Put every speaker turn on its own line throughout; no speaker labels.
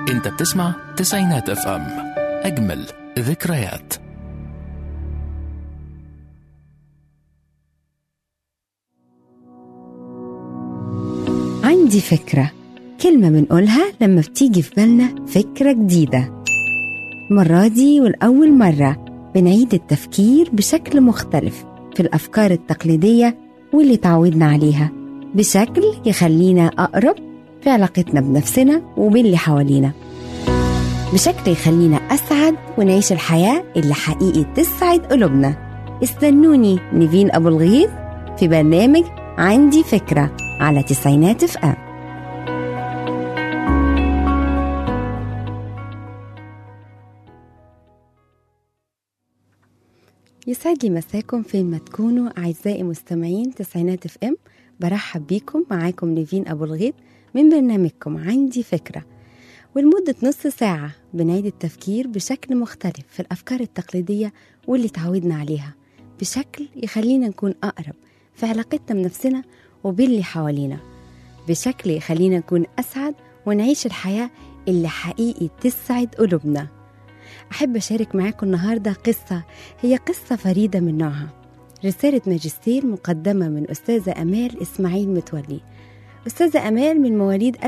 انت بتسمع تسعينات اف ام اجمل ذكريات
عندي فكرة كلمة بنقولها لما بتيجي في بالنا فكرة جديدة المرة دي والأول مرة بنعيد التفكير بشكل مختلف في الأفكار التقليدية واللي تعودنا عليها بشكل يخلينا أقرب في علاقتنا بنفسنا وباللي حوالينا بشكل يخلينا أسعد ونعيش الحياة اللي حقيقي تسعد قلوبنا استنوني نيفين أبو الغيث في برنامج عندي فكرة على تسعينات اف ام يسعد لي مساكم فين ما تكونوا أعزائي مستمعين تسعينات اف ام برحب بيكم معاكم نيفين أبو الغيث من برنامجكم عندي فكرة ولمدة نص ساعة بنعيد التفكير بشكل مختلف في الأفكار التقليدية واللي تعودنا عليها بشكل يخلينا نكون أقرب في علاقتنا بنفسنا وباللي حوالينا بشكل يخلينا نكون أسعد ونعيش الحياة اللي حقيقي تسعد قلوبنا أحب أشارك معاكم النهاردة قصة هي قصة فريدة من نوعها رسالة ماجستير مقدمة من أستاذة أمال إسماعيل متولي أستاذة أمال من مواليد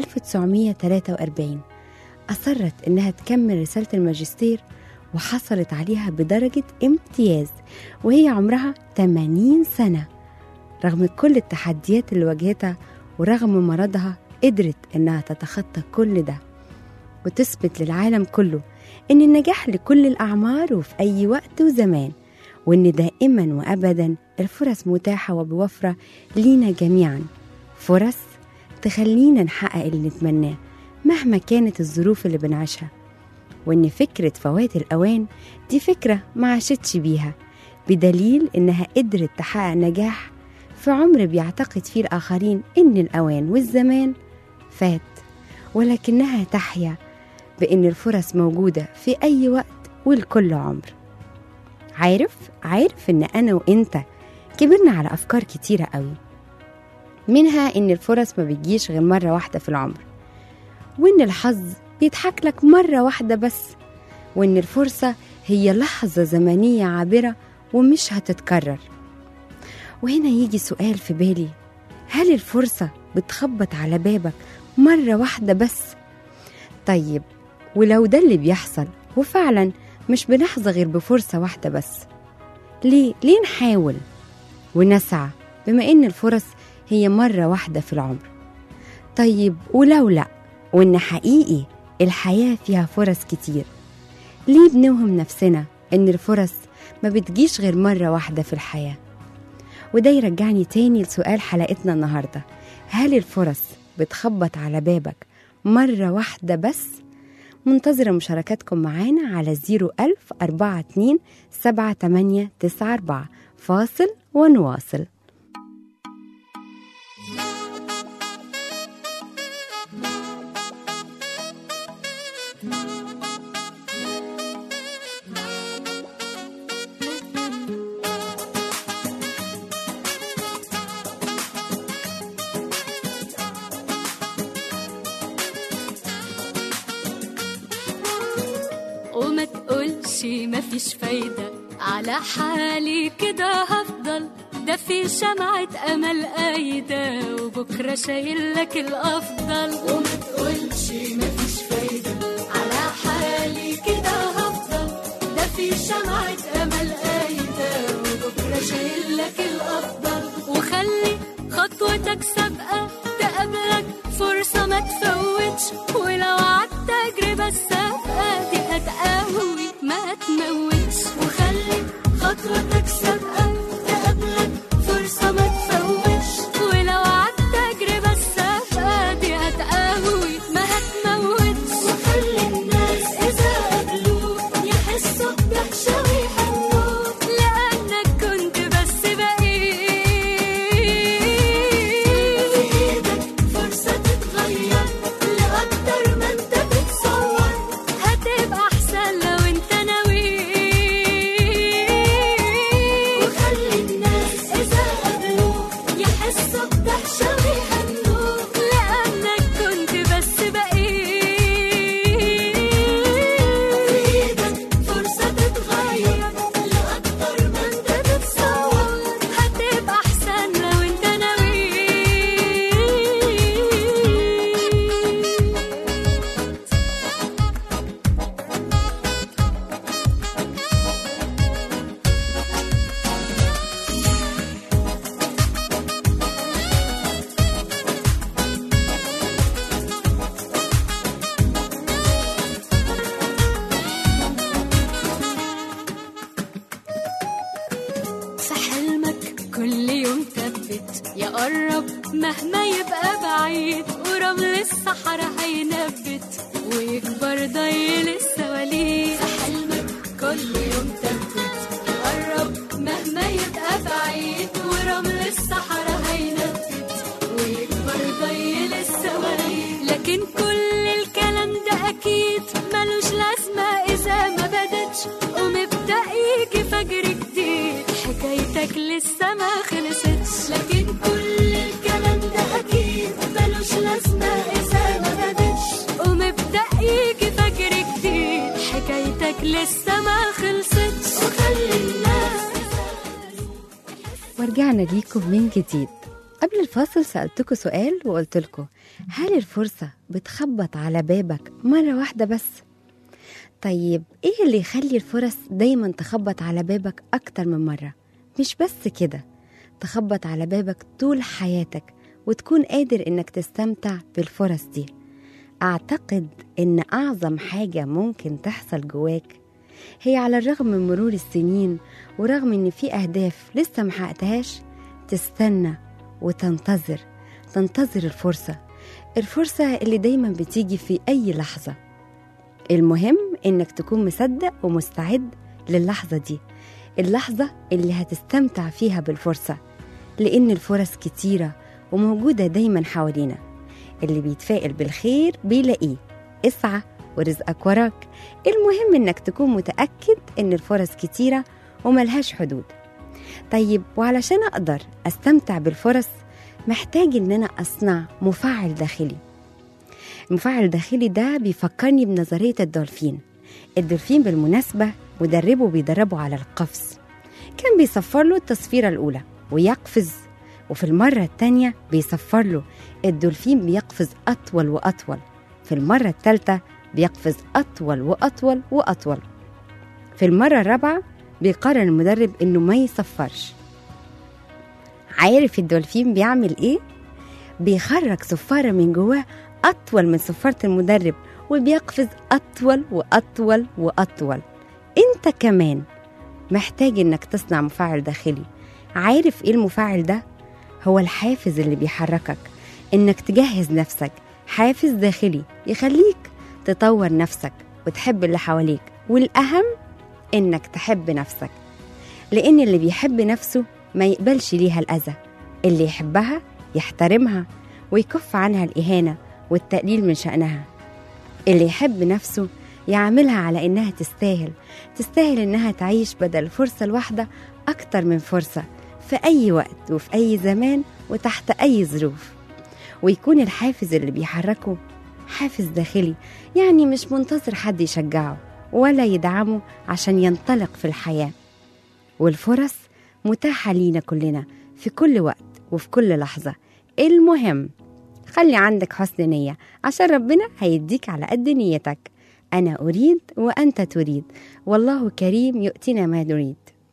1943 أصرت إنها تكمل رسالة الماجستير وحصلت عليها بدرجة امتياز وهي عمرها 80 سنة رغم كل التحديات اللي واجهتها ورغم مرضها قدرت إنها تتخطى كل ده وتثبت للعالم كله إن النجاح لكل الأعمار وفي أي وقت وزمان وإن دائما وأبدا الفرص متاحة وبوفرة لينا جميعا فرص تخلينا نحقق اللي نتمناه مهما كانت الظروف اللي بنعيشها وإن فكرة فوات الأوان دي فكرة ما عاشتش بيها بدليل إنها قدرت تحقق نجاح في عمر بيعتقد فيه الآخرين إن الأوان والزمان فات ولكنها تحيا بإن الفرص موجودة في أي وقت ولكل عمر عارف عارف إن أنا وإنت كبرنا على أفكار كتيرة قوي منها إن الفرص ما بتجيش غير مرة واحدة في العمر وإن الحظ بيضحك لك مرة واحدة بس وإن الفرصة هي لحظة زمنية عابرة ومش هتتكرر وهنا يجي سؤال في بالي هل الفرصة بتخبط على بابك مرة واحدة بس؟ طيب ولو ده اللي بيحصل وفعلا مش بنحظى غير بفرصة واحدة بس ليه؟ ليه نحاول ونسعى بما إن الفرص هي مرة واحدة في العمر طيب ولو لأ وإن حقيقي الحياة فيها فرص كتير ليه بنوهم نفسنا إن الفرص ما بتجيش غير مرة واحدة في الحياة وده يرجعني تاني لسؤال حلقتنا النهاردة هل الفرص بتخبط على بابك مرة واحدة بس؟ منتظرة مشاركاتكم معانا على 01000 42 7894 فاصل ونواصل
وما تقولش مفيش فايدة على حالي كده هفضل ده في شمعة أمل قايدة وبكرة شايل لك الأفضل وما تقولش مفيش فايدة على حالي كده هفضل ده في شمعة أمل قايدة وبكرة شايل لك الأفضل وخلي خطوتك سابقة تقابلك فرصة ما تفوتش ولو عدت تجربة السابقة دي هتقوي ما تموتش وخلي خطوتك سابقة تقابلك فرصة ما تفوتش ولو عدت تجربة السابقة دي هتقوي ما هتموتش وخلي الناس إذا قابلوك يحسوا بدهشة ويحنوك لأنك كنت بس بقيت في إيدك فرصة تتغير لأكتر يبقى بعيد ورمل الصحراء هينبت ويكبر ضي السواليف في حلمك كل يوم تبت قرب مهما يبقى بعيد ورمل الصحراء هينبت ويكبر ضي السواليف لكن كل الكلام ده اكيد ملوش لازمه اذا ما بدتش ومبدا يجي فجر جديد حكايتك لسه ما خلصتش لكن كل الكلام ده اكيد ملوش لازمه اذا ما بدتش ومبدا يجي فجر جديد حكايتك لسه ما خلصتش وخلي الناس
ورجعنا ليكم من جديد قبل الفاصل سألتكم سؤال وقلت لكم هل الفرصة بتخبط على بابك مرة واحدة بس؟ طيب ايه اللي يخلي الفرص دايما تخبط على بابك أكتر من مرة؟ مش بس كده تخبط على بابك طول حياتك وتكون قادر انك تستمتع بالفرص دي أعتقد إن أعظم حاجة ممكن تحصل جواك هي على الرغم من مرور السنين ورغم إن في أهداف لسه محققتهاش تستنى وتنتظر تنتظر الفرصة الفرصة اللي دايما بتيجي في أي لحظة المهم إنك تكون مصدق ومستعد للحظة دي اللحظة اللي هتستمتع فيها بالفرصة لأن الفرص كتيرة وموجودة دايما حوالينا اللي بيتفائل بالخير بيلاقيه اسعى ورزقك وراك المهم انك تكون متأكد ان الفرص كتيرة وملهاش حدود طيب وعلشان اقدر استمتع بالفرص محتاج ان انا اصنع مفاعل داخلي المفاعل الداخلي ده بيفكرني بنظرية الدولفين الدولفين بالمناسبة مدربه بيدربه على القفز كان بيصفر له التصفيرة الأولى ويقفز وفي المرة التانية بيصفر له الدولفين بيقفز أطول وأطول في المرة التالتة بيقفز أطول وأطول وأطول في المرة الرابعة بيقرر المدرب إنه ما يصفرش عارف الدولفين بيعمل إيه؟ بيخرج صفارة من جواه أطول من صفارة المدرب وبيقفز أطول وأطول وأطول أنت كمان محتاج إنك تصنع مفاعل داخلي عارف إيه المفاعل ده؟ هو الحافز اللي بيحركك إنك تجهز نفسك حافز داخلي يخليك تطور نفسك وتحب اللي حواليك والأهم إنك تحب نفسك لأن اللي بيحب نفسه ما يقبلش ليها الأذى اللي يحبها يحترمها ويكف عنها الإهانة والتقليل من شأنها اللي يحب نفسه يعاملها على إنها تستاهل تستاهل إنها تعيش بدل فرصة الواحدة أكتر من فرصة في أي وقت وفي أي زمان وتحت أي ظروف ويكون الحافز اللي بيحركه حافز داخلي يعني مش منتظر حد يشجعه ولا يدعمه عشان ينطلق في الحياة والفرص متاحة لينا كلنا في كل وقت وفي كل لحظة المهم خلي عندك حسن نية عشان ربنا هيديك على قد نيتك أنا أريد وأنت تريد والله كريم يؤتينا ما نريد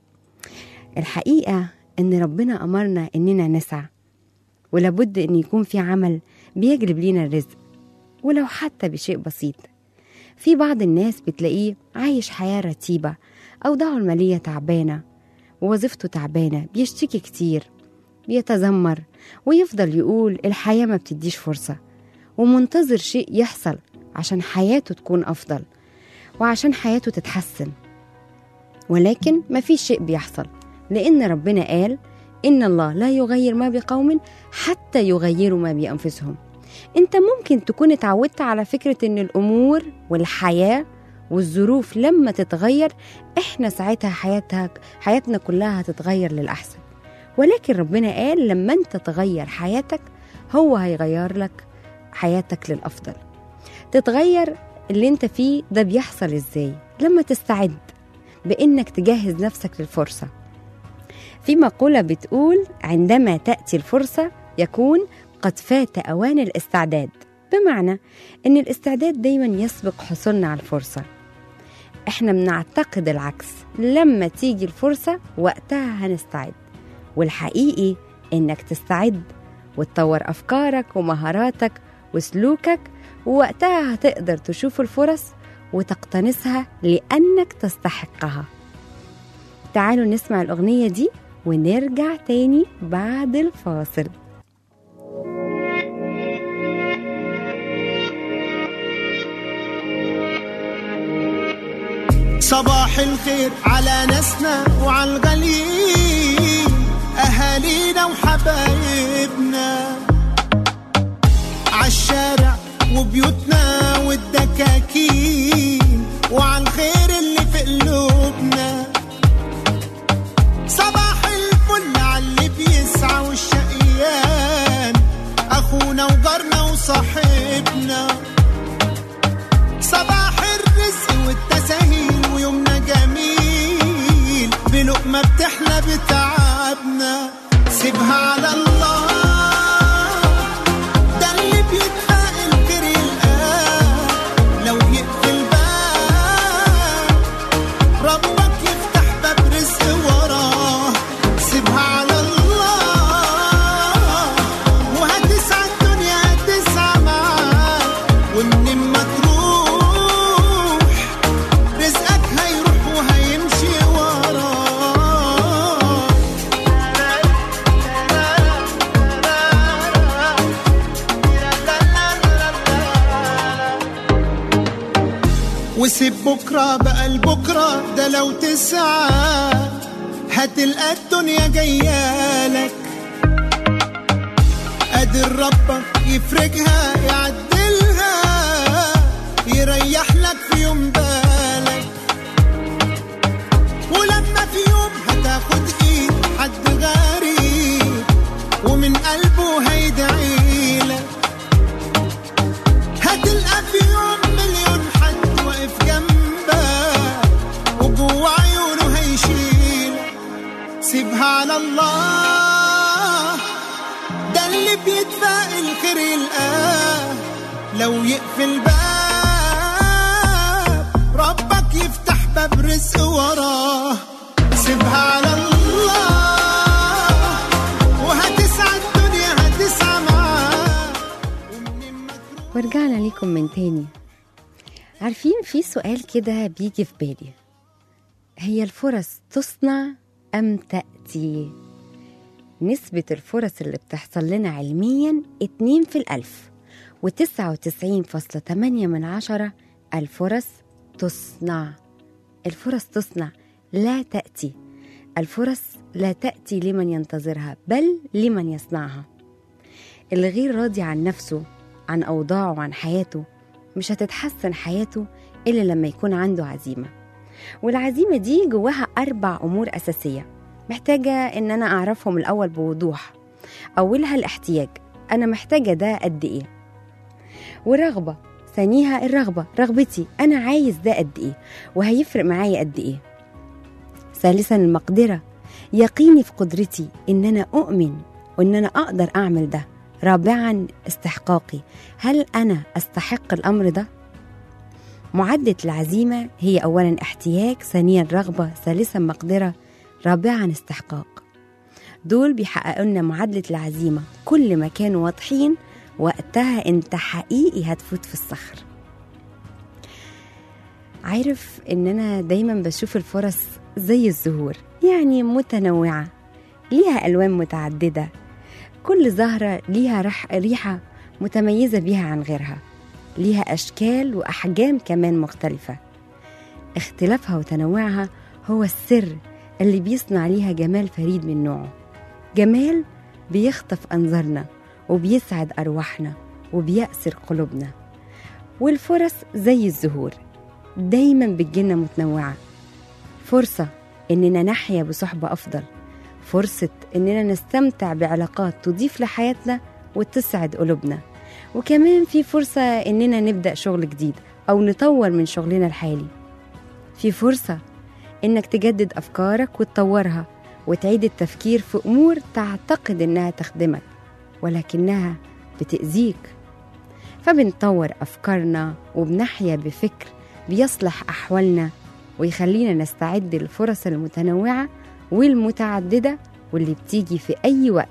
الحقيقة إن ربنا أمرنا إننا نسعى ولابد إن يكون في عمل بيجلب لينا الرزق ولو حتى بشيء بسيط في بعض الناس بتلاقيه عايش حياة رتيبة أوضاعه المالية تعبانة ووظيفته تعبانة بيشتكي كتير بيتذمر ويفضل يقول الحياة ما بتديش فرصة ومنتظر شيء يحصل عشان حياته تكون أفضل وعشان حياته تتحسن ولكن ما في شيء بيحصل لأن ربنا قال إن الله لا يغير ما بقوم حتى يغيروا ما بأنفسهم انت ممكن تكون اتعودت على فكرة ان الامور والحياة والظروف لما تتغير احنا ساعتها حياتها حياتنا كلها هتتغير للأحسن ولكن ربنا قال لما انت تغير حياتك هو هيغير لك حياتك للأفضل تتغير اللي انت فيه ده بيحصل ازاي لما تستعد بانك تجهز نفسك للفرصة في مقولة بتقول عندما تأتي الفرصة يكون قد فات أوان الاستعداد بمعنى أن الاستعداد دايما يسبق حصولنا على الفرصة احنا بنعتقد العكس لما تيجي الفرصة وقتها هنستعد والحقيقي انك تستعد وتطور افكارك ومهاراتك وسلوكك ووقتها هتقدر تشوف الفرص وتقتنصها لانك تستحقها تعالوا نسمع الاغنيه دي ونرجع تاني بعد الفاصل
صباح الخير على ناسنا وعلى الغاليين أهالينا وحبايبنا عالشارع وبيوتنا والدكاكين وعلى الخير اللي في قلوبنا صباح الفل على اللي بيسعى والشقيان أخونا وجارنا وصاحبنا صباح الرزق والتساهيل ويومنا جميل بلقمة بتحلى بتعبنا سيبها على الله ده اللي بيتفائل خير يلقاه لو يقفل باب ربك يفتح باب رزق وراه سيبها على الله وهتسعى الدنيا هتسعى معاك ومن ما تروح رزقك هيروح وهيمشي وراه وسيب بكرة بقى لبكرة ده لو تسعى هتلقى الدنيا جايالك قادر ربك يفرجها يعدلها يريح لك في يوم بالك ولما في يوم هتاخد ايد حد غريب ومن قلبه هيدعي لك هتلقى في يوم مليون حد واقف جنبك وجوه عيونه هيشيلك سيبها على الله ده اللي بيتفائل خير يلقاه لو يقفل باب ربك يفتح باب رزق وراه سيبها على الله وهتسعى الدنيا هتسعى معاه ومن ما تروح
ورجعنا لكم من تاني عارفين في سؤال كده بيجي في بالي هي الفرص تصنع أم تأتي؟ نسبة الفرص اللي بتحصل لنا علميا اتنين في الألف وتسعة وتسعين فاصلة تمانية من عشرة الفرص تصنع الفرص تصنع لا تأتي الفرص لا تأتي لمن ينتظرها بل لمن يصنعها الغير راضي عن نفسه عن أوضاعه وعن حياته مش هتتحسن حياته إلا لما يكون عنده عزيمة والعزيمة دي جواها أربع أمور أساسية محتاجة إن أنا أعرفهم الأول بوضوح أولها الاحتياج أنا محتاجة ده قد إيه ورغبة ثانيها الرغبة رغبتي أنا عايز ده قد إيه وهيفرق معايا قد إيه ثالثا المقدرة يقيني في قدرتي إن أنا أؤمن وإن أنا أقدر أعمل ده رابعا استحقاقي هل أنا أستحق الأمر ده؟ معدة العزيمة هي أولا احتياج ثانيا رغبة ثالثا مقدرة رابعا استحقاق دول بيحققوا لنا معادلة العزيمة كل ما كانوا واضحين وقتها انت حقيقي هتفوت في الصخر عارف ان انا دايما بشوف الفرص زي الزهور يعني متنوعة ليها ألوان متعددة كل زهرة ليها رح ريحة متميزة بيها عن غيرها ليها أشكال وأحجام كمان مختلفة اختلافها وتنوعها هو السر اللي بيصنع ليها جمال فريد من نوعه جمال بيخطف أنظارنا وبيسعد أرواحنا وبيأسر قلوبنا والفرص زي الزهور دايما بتجينا متنوعة فرصة إننا نحيا بصحبة أفضل فرصة إننا نستمتع بعلاقات تضيف لحياتنا وتسعد قلوبنا وكمان في فرصة إننا نبدأ شغل جديد أو نطور من شغلنا الحالي في فرصة إنك تجدد أفكارك وتطورها وتعيد التفكير في أمور تعتقد إنها تخدمك ولكنها بتأذيك فبنطور أفكارنا وبنحيا بفكر بيصلح أحوالنا ويخلينا نستعد للفرص المتنوعة والمتعددة واللي بتيجي في أي وقت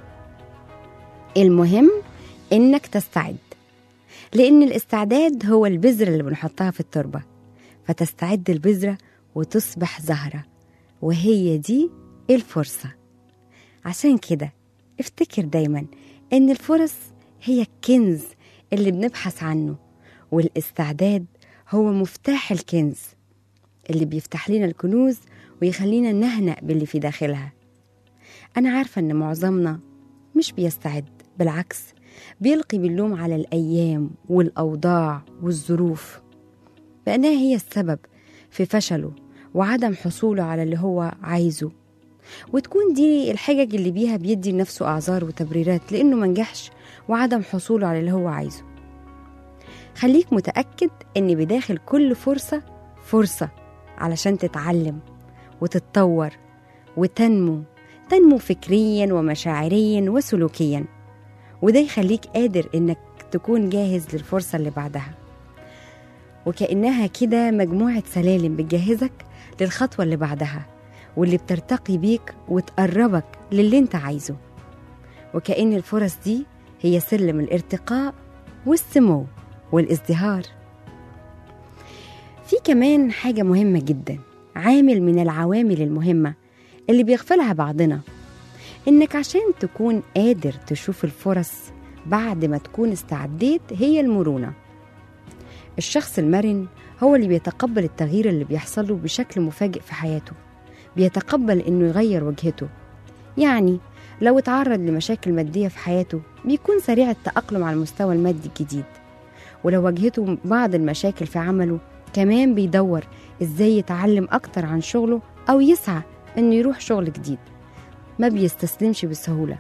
المهم إنك تستعد لأن الاستعداد هو البذرة اللي بنحطها في التربة فتستعد البذرة وتصبح زهرة وهي دي الفرصة عشان كده افتكر دايما إن الفرص هي الكنز اللي بنبحث عنه والاستعداد هو مفتاح الكنز اللي بيفتح لنا الكنوز ويخلينا نهنأ باللي في داخلها أنا عارفة إن معظمنا مش بيستعد بالعكس بيلقي باللوم على الأيام والأوضاع والظروف بأنها هي السبب في فشله وعدم حصوله على اللي هو عايزه وتكون دي الحجج اللي بيها بيدي لنفسه أعذار وتبريرات لأنه منجحش وعدم حصوله على اللي هو عايزه خليك متأكد إن بداخل كل فرصة فرصة علشان تتعلم وتتطور وتنمو تنمو فكريا ومشاعريا وسلوكيا وده يخليك قادر إنك تكون جاهز للفرصة اللي بعدها وكأنها كده مجموعة سلالم بتجهزك للخطوة اللي بعدها واللي بترتقي بيك وتقربك للي انت عايزه وكأن الفرص دي هي سلم الارتقاء والسمو والازدهار في كمان حاجة مهمة جدا عامل من العوامل المهمة اللي بيغفلها بعضنا إنك عشان تكون قادر تشوف الفرص بعد ما تكون استعديت هي المرونة الشخص المرن هو اللي بيتقبل التغيير اللي بيحصل له بشكل مفاجئ في حياته بيتقبل إنه يغير وجهته يعني لو اتعرض لمشاكل مادية في حياته بيكون سريع التأقلم على المستوى المادي الجديد ولو واجهته بعض المشاكل في عمله كمان بيدور ازاي يتعلم أكتر عن شغله أو يسعى إنه يروح شغل جديد ما بيستسلمش بسهولة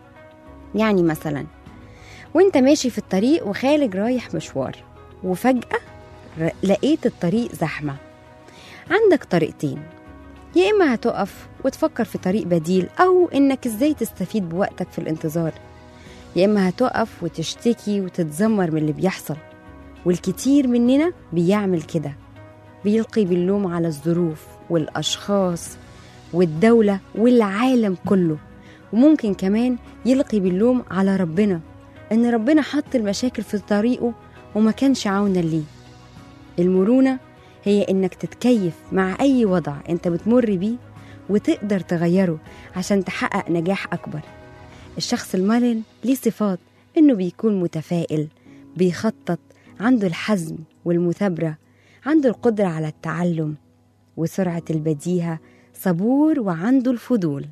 يعني مثلا وانت ماشي في الطريق وخارج رايح مشوار وفجأة ر- لقيت الطريق زحمة عندك طريقتين يا إما هتقف وتفكر في طريق بديل أو إنك إزاي تستفيد بوقتك في الانتظار يا إما هتقف وتشتكي وتتذمر من اللي بيحصل والكتير مننا بيعمل كده بيلقي باللوم على الظروف والأشخاص والدولة والعالم كله وممكن كمان يلقي باللوم على ربنا إن ربنا حط المشاكل في طريقه وما كانش عونا ليه المرونة هي إنك تتكيف مع أي وضع أنت بتمر بيه وتقدر تغيره عشان تحقق نجاح أكبر الشخص المرن ليه صفات إنه بيكون متفائل بيخطط عنده الحزم والمثابرة عنده القدرة على التعلم وسرعة البديهة صبور وعنده الفضول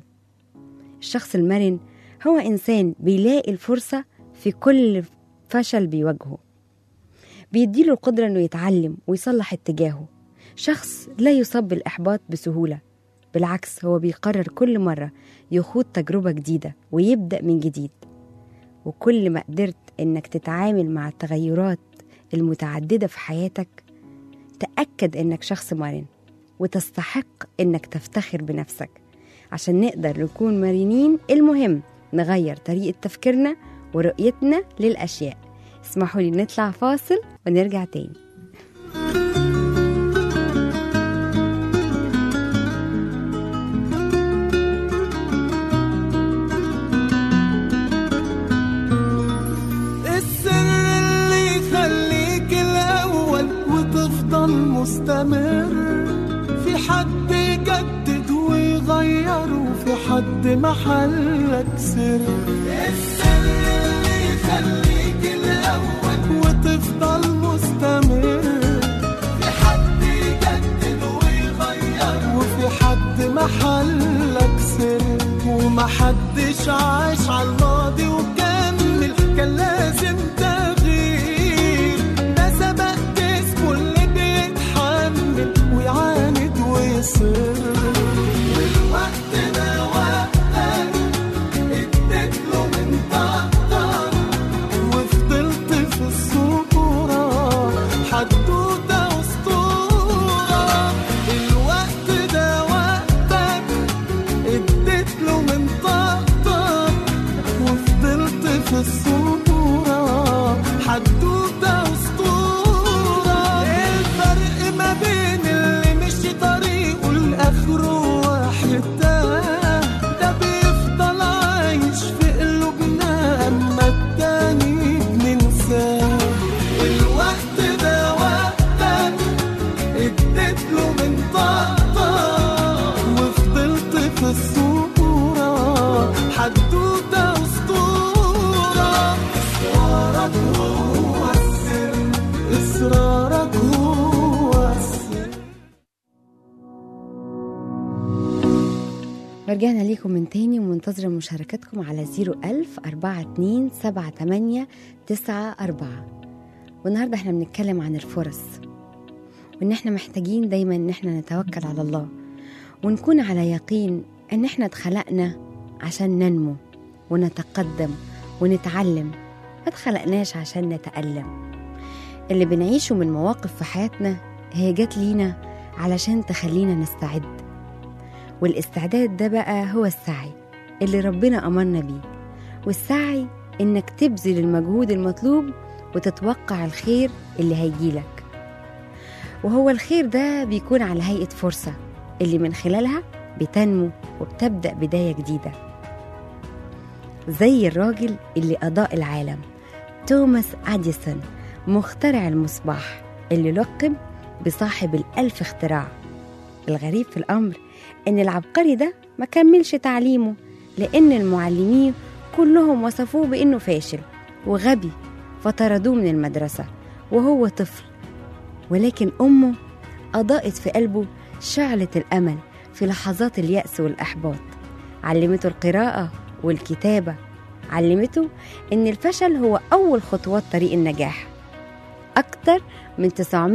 الشخص المرن هو إنسان بيلاقي الفرصة في كل فشل بيواجهه بيديله القدرة إنه يتعلم ويصلح اتجاهه شخص لا يصاب بالإحباط بسهولة بالعكس هو بيقرر كل مرة يخوض تجربة جديدة ويبدأ من جديد وكل ما قدرت إنك تتعامل مع التغيرات المتعددة في حياتك تأكد إنك شخص مرن وتستحق إنك تفتخر بنفسك عشان نقدر نكون مرنين المهم نغير طريقة تفكيرنا ورؤيتنا للأشياء اسمحوا لي نطلع فاصل ونرجع تاني
السر اللي يخليك الأول وتفضل مستمر في حد يجدد ويغير وفي حد محلك سر السر اللي يخليك الأول وتفضل مستمر في حد يجدد ويغير وفي حد محلك سر ومحدش عاش على الماضي وكمل كان لازم تغيير ده سبق جسمه اللي بيتحمل ويعاند ويصر والوقت ده وقتك اديت له من طاقتك وفضلت في الصورة حدوتة أسطورة الوقت ده وقتك اديت له من طاقتك وفضلت في الصورة حدوتة أسطورة الفرق ما بين اللي مشي طريقه لآخره واحد تاه ده بيفضل عايش في قلوبنا أما التاني بننساه الوقت ده وقتك اديت له من طاقتك وفضلت في الصورة حدوتة أسطورة صورك هو
ورجعنا ليكم من تاني ومنتظرة مشاركتكم على 01000 42 78 94 والنهاردة احنا بنتكلم عن الفرص وان احنا محتاجين دايما ان احنا نتوكل على الله ونكون على يقين ان احنا اتخلقنا عشان ننمو ونتقدم ونتعلم ما اتخلقناش عشان نتألم اللي بنعيشه من مواقف في حياتنا هي جات لينا علشان تخلينا نستعد والاستعداد ده بقى هو السعي اللي ربنا أمرنا بيه والسعي إنك تبذل المجهود المطلوب وتتوقع الخير اللي هيجيلك وهو الخير ده بيكون على هيئة فرصة اللي من خلالها بتنمو وبتبدأ بداية جديدة زي الراجل اللي أضاء العالم توماس أديسون مخترع المصباح اللي لقب بصاحب الألف اختراع الغريب في الأمر إن العبقري ده ما كملش تعليمه لأن المعلمين كلهم وصفوه بإنه فاشل وغبي فطردوه من المدرسة وهو طفل ولكن أمه أضاءت في قلبه شعلة الأمل في لحظات اليأس والإحباط علمته القراءة والكتابة علمته إن الفشل هو أول خطوات طريق النجاح أكتر من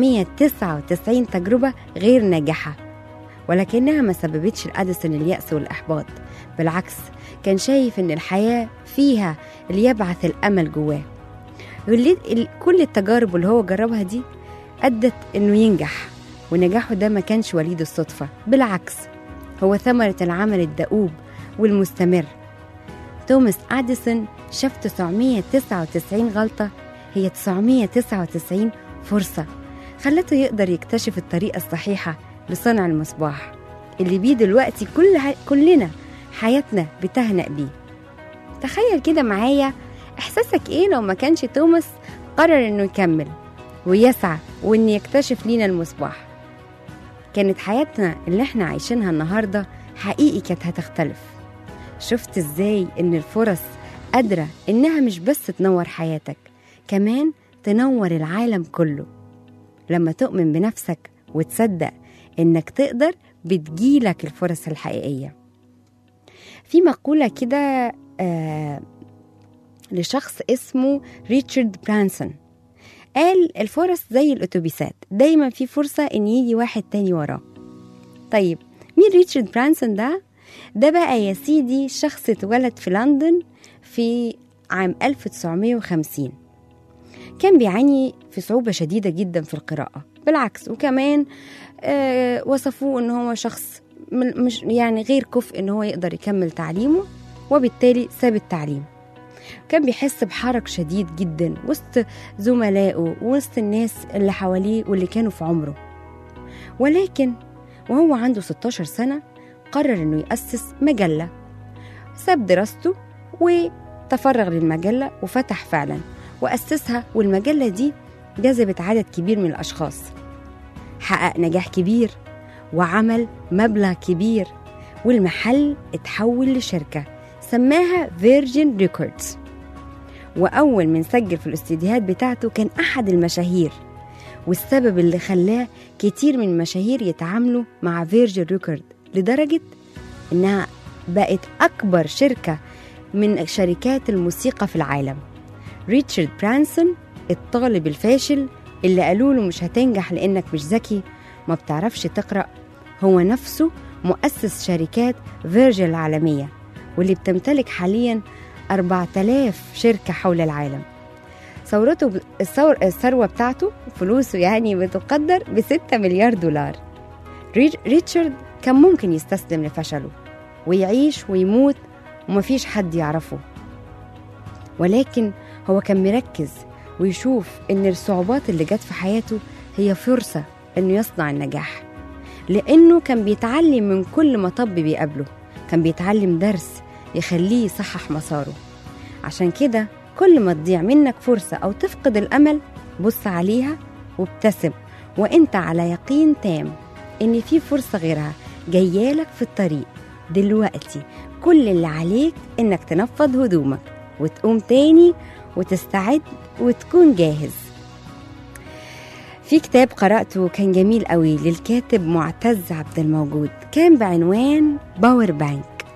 999 تجربة غير ناجحة ولكنها ما سببتش لأديسون اليأس والإحباط بالعكس كان شايف إن الحياة فيها اللي يبعث الأمل جواه واللي- ال- كل التجارب اللي هو جربها دي أدت إنه ينجح ونجاحه ده ما كانش وليد الصدفة بالعكس هو ثمرة العمل الدؤوب والمستمر توماس أديسون شاف 999 غلطة هي 999 فرصة خلته يقدر يكتشف الطريقة الصحيحة لصنع المصباح اللي بيه دلوقتي كل كلنا حياتنا بتهنأ بيه تخيل كده معايا إحساسك إيه لو ما كانش توماس قرر إنه يكمل ويسعى وإن يكتشف لينا المصباح كانت حياتنا اللي احنا عايشينها النهاردة حقيقي كانت هتختلف شفت ازاي ان الفرص قادرة انها مش بس تنور حياتك كمان تنور العالم كله لما تؤمن بنفسك وتصدق انك تقدر بتجيلك الفرص الحقيقية في مقولة كده آه لشخص اسمه ريتشارد برانسون قال الفرص زي الأتوبيسات دايما في فرصة إن يجي واحد تاني وراه طيب مين ريتشارد برانسون ده؟ ده بقى يا سيدي شخص اتولد في لندن في عام 1950 كان بيعاني في صعوبة شديدة جدا في القراءة بالعكس وكمان آه وصفوه ان هو شخص من- مش يعني غير كفء ان هو يقدر يكمل تعليمه وبالتالي ساب التعليم كان بيحس بحرج شديد جدا وسط زملائه وسط الناس اللي حواليه واللي كانوا في عمره ولكن وهو عنده 16 سنة قرر انه يأسس مجلة ساب دراسته وتفرغ للمجلة وفتح فعلا وأسسها والمجلة دي جذبت عدد كبير من الأشخاص حقق نجاح كبير وعمل مبلغ كبير والمحل اتحول لشركة سماها فيرجن ريكوردز وأول من سجل في الاستديوهات بتاعته كان أحد المشاهير والسبب اللي خلاه كتير من المشاهير يتعاملوا مع فيرجن ريكورد لدرجة إنها بقت أكبر شركة من شركات الموسيقى في العالم ريتشارد برانسون الطالب الفاشل اللي قالوا له مش هتنجح لأنك مش ذكي ما بتعرفش تقرأ هو نفسه مؤسس شركات فيرجن العالمية واللي بتمتلك حاليا 4000 شركة حول العالم ثورته ب- الثور الثروة بتاعته فلوسه يعني بتقدر ب 6 مليار دولار ري- ريتشارد كان ممكن يستسلم لفشله ويعيش ويموت ومفيش حد يعرفه ولكن هو كان مركز ويشوف ان الصعوبات اللي جت في حياته هي فرصة انه يصنع النجاح لانه كان بيتعلم من كل مطب بيقابله كان بيتعلم درس يخليه يصحح مساره عشان كده كل ما تضيع منك فرصة أو تفقد الأمل بص عليها وابتسم وانت على يقين تام ان في فرصة غيرها جايالك في الطريق دلوقتي كل اللي عليك انك تنفض هدومك وتقوم تاني وتستعد وتكون جاهز في كتاب قرأته كان جميل قوي للكاتب معتز عبد الموجود كان بعنوان باور بانك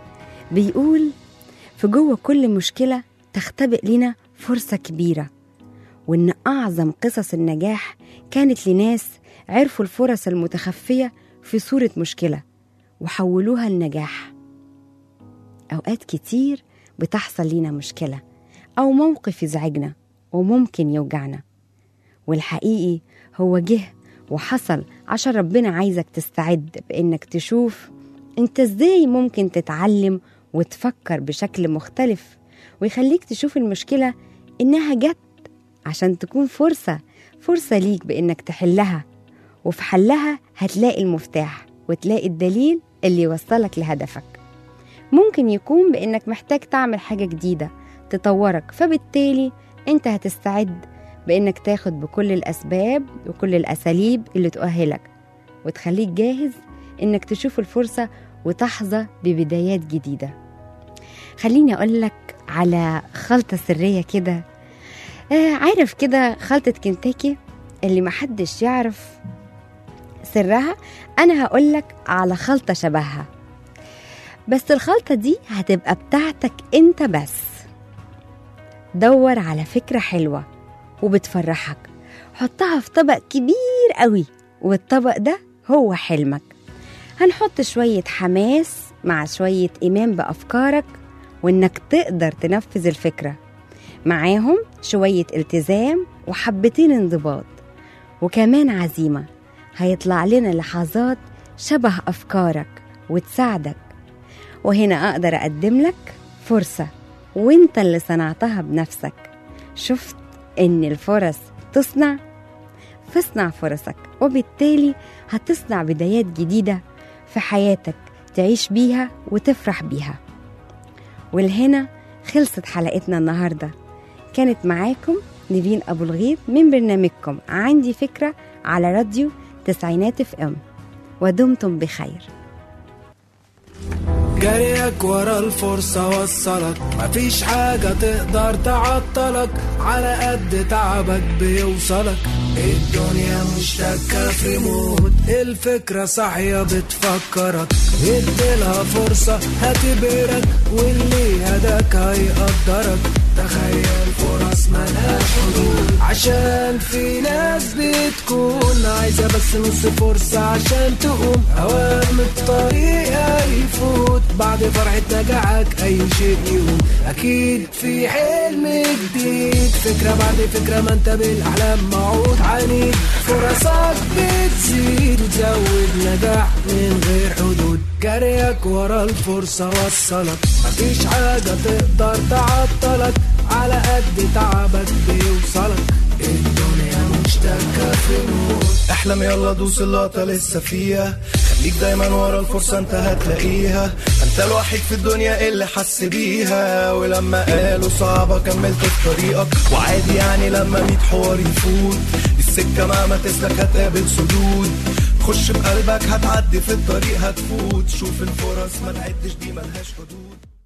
بيقول في جوه كل مشكلة تختبئ لنا فرصة كبيرة وإن أعظم قصص النجاح كانت لناس عرفوا الفرص المتخفية في صورة مشكلة وحولوها لنجاح أوقات كتير بتحصل لينا مشكلة أو موقف يزعجنا وممكن يوجعنا والحقيقي هو جه وحصل عشان ربنا عايزك تستعد بإنك تشوف أنت إزاي ممكن تتعلم وتفكر بشكل مختلف ويخليك تشوف المشكلة إنها جت عشان تكون فرصة فرصة ليك بإنك تحلها وفي حلها هتلاقي المفتاح وتلاقي الدليل اللي يوصلك لهدفك ممكن يكون بإنك محتاج تعمل حاجة جديدة تطورك فبالتالي أنت هتستعد بإنك تاخد بكل الأسباب وكل الأساليب اللي تؤهلك وتخليك جاهز إنك تشوف الفرصة وتحظى ببدايات جديدة خليني أقول لك على خلطة سرية كده آه عارف كده خلطة كنتاكي اللي محدش يعرف سرها أنا هقولك على خلطة شبهها بس الخلطة دي هتبقى بتاعتك انت بس دور على فكرة حلوة وبتفرحك حطها في طبق كبير قوي والطبق ده هو حلمك هنحط شوية حماس مع شوية إيمان بأفكارك وإنك تقدر تنفذ الفكرة معاهم شوية التزام وحبتين انضباط وكمان عزيمة هيطلع لنا لحظات شبه أفكارك وتساعدك وهنا أقدر أقدم لك فرصة وانت اللي صنعتها بنفسك شفت إن الفرص تصنع فاصنع فرصك وبالتالي هتصنع بدايات جديدة في حياتك تعيش بيها وتفرح بيها والهنا خلصت حلقتنا النهاردة كانت معاكم نيفين أبو الغيط من برنامجكم عندي فكرة على راديو تسعينات اف ام ودمتم بخير
جريك ورا الفرصة وصلك مفيش حاجة تقدر تعطلك على قد تعبك بيوصلك الدنيا مشتكة في موت الفكرة صاحية بتفكرك اديلها فرصة هتبهرك واللي هداك هيقدرك تخيل فرص ملهاش حدود عشان في ناس بتكون عايزة بس نص فرصة عشان تقوم أوام الطريق هيفوت بعد فرحة نجاحك أي شيء يقوم أكيد في حلم جديد فكرة بعد فكرة ما أنت بالأحلام موعود عنيد فرصك بتزيد وتزود نجاح من غير حدود جريك ورا الفرصة وصلك مفيش حاجة تقدر تعطلك على قد تعبك بيوصلك الدنيا مشتكة في موت
احلم يلا دوس اللقطة لسه فيها خليك دايما ورا الفرصة انت هتلاقيها انت الوحيد في الدنيا اللي حس بيها ولما قالوا صعبة كملت في طريقك وعادي يعني لما ميت حوار يفوت السكة مهما تسلك هتقابل سدود خش بقلبك هتعدي في الطريق هتفوت شوف الفرص ما تعدش دي ملهاش حدود